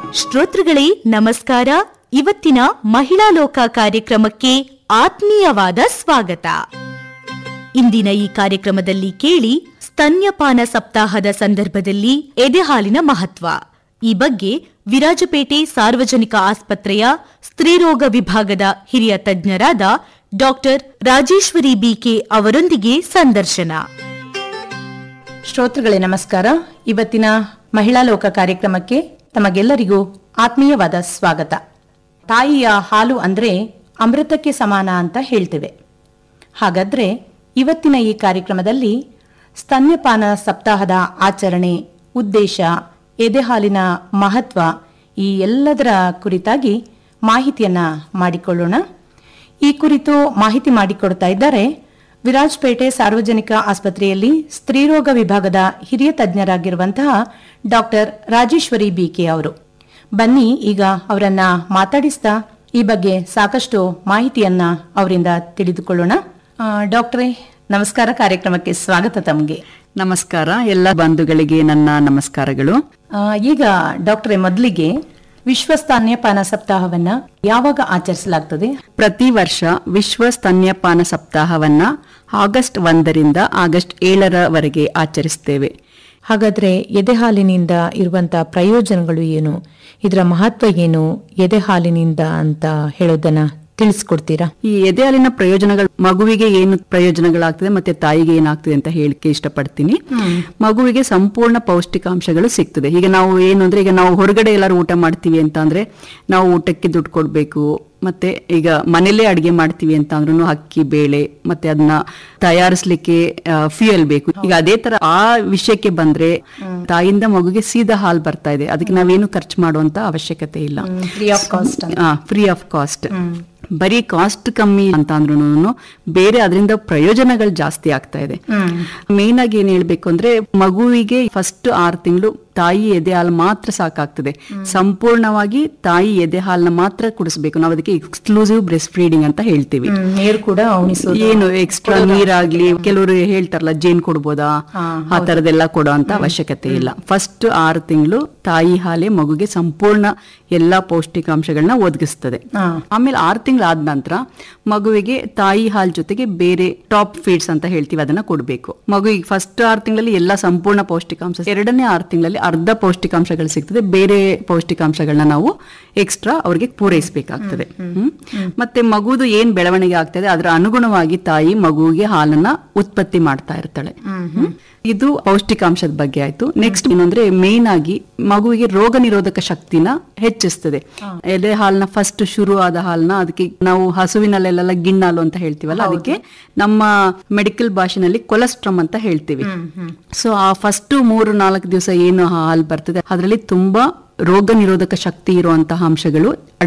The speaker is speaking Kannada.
ಶ್ರೋತೃಗಳೇ ನಮಸ್ಕಾರ ಇವತ್ತಿನ ಮಹಿಳಾ ಲೋಕ ಕಾರ್ಯಕ್ರಮಕ್ಕೆ ಆತ್ಮೀಯವಾದ ಸ್ವಾಗತ ಇಂದಿನ ಈ ಕಾರ್ಯಕ್ರಮದಲ್ಲಿ ಕೇಳಿ ಸ್ತನ್ಯಪಾನ ಸಪ್ತಾಹದ ಸಂದರ್ಭದಲ್ಲಿ ಎದೆಹಾಲಿನ ಮಹತ್ವ ಈ ಬಗ್ಗೆ ವಿರಾಜಪೇಟೆ ಸಾರ್ವಜನಿಕ ಆಸ್ಪತ್ರೆಯ ಸ್ತ್ರೀರೋಗ ವಿಭಾಗದ ಹಿರಿಯ ತಜ್ಞರಾದ ಡಾಕ್ಟರ್ ರಾಜೇಶ್ವರಿ ಬಿಕೆ ಅವರೊಂದಿಗೆ ಸಂದರ್ಶನ ಶ್ರೋತೃಗಳೇ ನಮಸ್ಕಾರ ಇವತ್ತಿನ ಮಹಿಳಾ ಲೋಕ ಕಾರ್ಯಕ್ರಮಕ್ಕೆ ತಮಗೆಲ್ಲರಿಗೂ ಆತ್ಮೀಯವಾದ ಸ್ವಾಗತ ತಾಯಿಯ ಹಾಲು ಅಂದ್ರೆ ಅಮೃತಕ್ಕೆ ಸಮಾನ ಅಂತ ಹೇಳ್ತೇವೆ ಹಾಗಾದ್ರೆ ಇವತ್ತಿನ ಈ ಕಾರ್ಯಕ್ರಮದಲ್ಲಿ ಸ್ತನ್ಯಪಾನ ಸಪ್ತಾಹದ ಆಚರಣೆ ಉದ್ದೇಶ ಎದೆಹಾಲಿನ ಮಹತ್ವ ಈ ಎಲ್ಲದರ ಕುರಿತಾಗಿ ಮಾಹಿತಿಯನ್ನ ಮಾಡಿಕೊಳ್ಳೋಣ ಈ ಕುರಿತು ಮಾಹಿತಿ ಮಾಡಿಕೊಡ್ತಾ ಇದ್ದಾರೆ ವಿರಾಜ್ಪೇಟೆ ಸಾರ್ವಜನಿಕ ಆಸ್ಪತ್ರೆಯಲ್ಲಿ ಸ್ತ್ರೀರೋಗ ವಿಭಾಗದ ಹಿರಿಯ ತಜ್ಞರಾಗಿರುವಂತಹ ಡಾಕ್ಟರ್ ರಾಜೇಶ್ವರಿ ಬಿಕೆ ಅವರು ಬನ್ನಿ ಈಗ ಅವರನ್ನ ಮಾತಾಡಿಸ್ತಾ ಈ ಬಗ್ಗೆ ಸಾಕಷ್ಟು ಮಾಹಿತಿಯನ್ನ ಅವರಿಂದ ತಿಳಿದುಕೊಳ್ಳೋಣ ಆ, ಡಾಕ್ಟ್ರೇ ನಮಸ್ಕಾರ ಕಾರ್ಯಕ್ರಮಕ್ಕೆ ಸ್ವಾಗತ ತಮಗೆ ನಮಸ್ಕಾರ ಎಲ್ಲ ಬಂಧುಗಳಿಗೆ ನನ್ನ ನಮಸ್ಕಾರಗಳು ಆ, ಈಗ ಡಾಕ್ಟ್ರೇ ಮೊದಲಿಗೆ ವಿಶ್ವ ಸ್ತನ್ಯಪಾನ ಸಪ್ತಾಹವನ್ನ ಯಾವಾಗ ಆಚರಿಸಲಾಗ್ತದೆ ಪ್ರತಿ ವರ್ಷ ವಿಶ್ವ ಸ್ತನ್ಯಪಾನ ಸಪ್ತಾಹವನ್ನ ಆಗಸ್ಟ್ ಒಂದರಿಂದ ಆಗಸ್ಟ್ ಏಳರವರೆಗೆ ಆಚರಿಸ್ತೇವೆ ಹಾಗಾದ್ರೆ ಎದೆಹಾಲಿನಿಂದ ಇರುವಂತ ಪ್ರಯೋಜನಗಳು ಏನು ಇದರ ಮಹತ್ವ ಏನು ಎದೆಹಾಲಿನಿಂದ ಅಂತ ಹೇಳೋದನ್ನ ತಿಳಿಸ್ಕೊಡ್ತೀರಾ ಈ ಎದೆ ಹಾಲಿನ ಪ್ರಯೋಜನಗಳು ಮಗುವಿಗೆ ಏನು ಪ್ರಯೋಜನಗಳಾಗ್ತದೆ ಮತ್ತೆ ತಾಯಿಗೆ ಏನಾಗ್ತದೆ ಅಂತ ಹೇಳಿಕೆ ಇಷ್ಟಪಡ್ತೀನಿ ಮಗುವಿಗೆ ಸಂಪೂರ್ಣ ಪೌಷ್ಟಿಕಾಂಶಗಳು ಸಿಗ್ತದೆ ಈಗ ನಾವು ಏನು ಅಂದ್ರೆ ಈಗ ನಾವು ಹೊರಗಡೆ ಎಲ್ಲರೂ ಊಟ ಮಾಡ್ತೀವಿ ಅಂತ ಅಂದ್ರೆ ನಾವು ಊಟಕ್ಕೆ ದುಡ್ಡು ಕೊಡ್ಬೇಕು ಮತ್ತೆ ಈಗ ಮನೇಲೇ ಅಡಿಗೆ ಮಾಡ್ತೀವಿ ಅಂತ ಅಂದ್ರೂ ಅಕ್ಕಿ ಬೇಳೆ ಮತ್ತೆ ಅದನ್ನ ತಯಾರಿಸ್ಲಿಕ್ಕೆ ಫ್ಯೂಯಲ್ ಬೇಕು ಈಗ ಅದೇ ತರ ಆ ವಿಷಯಕ್ಕೆ ಬಂದ್ರೆ ತಾಯಿಯಿಂದ ಮಗುಗೆ ಸೀದಾ ಹಾಲು ಬರ್ತಾ ಇದೆ ಅದಕ್ಕೆ ನಾವೇನು ಖರ್ಚು ಮಾಡುವಂತ ಅವಶ್ಯಕತೆ ಇಲ್ಲ free of cost free of cost ಬರೀ ಕಾಸ್ಟ್ ಕಮ್ಮಿ ಅಂತ ಅಂದ್ರೂ ಬೇರೆ ಅದರಿಂದ ಪ್ರಯೋಜನಗಳು ಜಾಸ್ತಿ ಆಗ್ತಾ ಇದೆ ಮೇನ್ ಆಗಿ ಏನ್ ಹೇಳ್ಬೇಕು ಅಂದ್ರೆ ಮಗುವಿಗೆ ಫಸ್ಟ್ ಆರು ತಿಂಗಳು ತಾಯಿ ಎದೆ ಹಾಲು ಮಾತ್ರ ಸಾಕಾಗ್ತದೆ ಸಂಪೂರ್ಣವಾಗಿ ತಾಯಿ ಎದೆ ಹಾಲನ್ನ ಮಾತ್ರ ಕುಡಿಸ್ಬೇಕು ನಾವು ಅದಕ್ಕೆ ಎಕ್ಸ್ಕ್ಲೂಸಿವ್ ಬ್ರೆಸ್ಟ್ ಫೀಡಿಂಗ್ ಅಂತ ಹೇಳ್ತೀವಿ ನೀರು ಕೂಡ ಉಣಿಸೋದು ಏನು ಎಕ್ಸ್ಟ್ರಾ ನೀರಾಗ್ಲಿ ಕೆಲವರು ಹೇಳ್ತಾರಲ್ಲ ಜೇನ್ ಕೊಡ್ಬೋದಾ ಆ ತರದೆಲ್ಲ ಕೊಡೋ ಅಂತ ಅವಶ್ಯಕತೆ ಇಲ್ಲ ಫಸ್ಟ್ ಆರು ತಿಂಗಳು ತಾಯಿ ಹಾಲೆ ಮಗುಗೆ ಸಂಪೂರ್ಣ ಎಲ್ಲಾ ಪೌಷ್ಟಿಕಾಂಶಗಳನ್ನ ಒದಗಿಸ್ತದೆ ಹಾ. ಆಮೇಲೆ ಆರು ತಿಂಗಳು ಆದ ನಂತರ ಮಗುವಿಗೆ ತಾಯಿ ಹಾಲ್ ಜೊತೆಗೆ ಬೇರೆ ಟಾಪ್ ಫೀಡ್ಸ್ ಅಂತ ಹೇಳ್ತೀವಿ ಅದನ್ನ ಕೊಡಬೇಕು ಮಗುವಿಗೆ ಫಸ್ಟ್ ಆರು ತಿಂಗಳಲ್ಲಿ ಎಲ್ಲ ಸಂಪೂರ್ಣ ಪೌಷ್ಟಿಕಾಂಶ ಎರಡನೇ ಆರು ತಿಂಗಳಲ್ಲಿ ಅರ್ಧ ಪೌಷ್ಟಿಕಾಂಶಗಳು ಸಿಗ್ತದೆ ಬೇರೆ ಪೌಷ್ಟಿಕಾಂಶಗಳನ್ನ ನಾವು ಎಕ್ಸ್ಟ್ರಾ ಅವ್ರಿಗೆ ಪೂರೈಸಬೇಕಾಗ್ತದೆ ಹ್ಮ್ ಮತ್ತೆ ಮಗುದು ಏನ್ ಬೆಳವಣಿಗೆ ಆಗ್ತದೆ ಅದರ ಅನುಗುಣವಾಗಿ ತಾಯಿ ಮಗುವಿಗೆ ಹಾಲನ್ನ ಉತ್ಪತ್ತಿ ಮಾಡ್ತಾ ಇರ್ತಾಳೆ ಹ್ಮ್. ಇದು ಪೌಷ್ಟಿಕಾಂಶದ ಬಗ್ಗೆ ಆಯ್ತು ನೆಕ್ಸ್ಟ್ ಏನಂದ್ರೆ ಮೇನ್ ಆಗಿ ಮಗುವಿಗೆ ರೋಗ ನಿರೋಧಕ ಶಕ್ತಿನ ಹೆಚ್ಚಿಸ್ತದೆ ಎದೆ ಹಾಲ್ನ ಫಸ್ಟ್ ಶುರು ಆದ ಹಾಲ್ನ ಅದಕ್ಕೆ ನಾವು ಹಸುವಿನಲ್ಲೆಲ್ಲ ಗಿಣ್ಣಾಲು ಅಂತ ಹೇಳ್ತೀವಲ್ಲ ಅದಕ್ಕೆ ನಮ್ಮ ಮೆಡಿಕಲ್ ಭಾಷೆನಲ್ಲಿ ಕೊಲೆಸ್ಟ್ರಮ್ ಅಂತ ಹೇಳ್ತೀವಿ ಸೊ ಆ ಫಸ್ಟ್ ಮೂರು ನಾಲ್ಕು ದಿವಸ ಏನು ಹಾಲು ಬರ್ತದೆ ಅದರಲ್ಲಿ ತುಂಬಾ ರೋಗ ನಿರೋಧಕ ಶಕ್ತಿ ಇರುವಂತಹ ಅಂಶಗಳು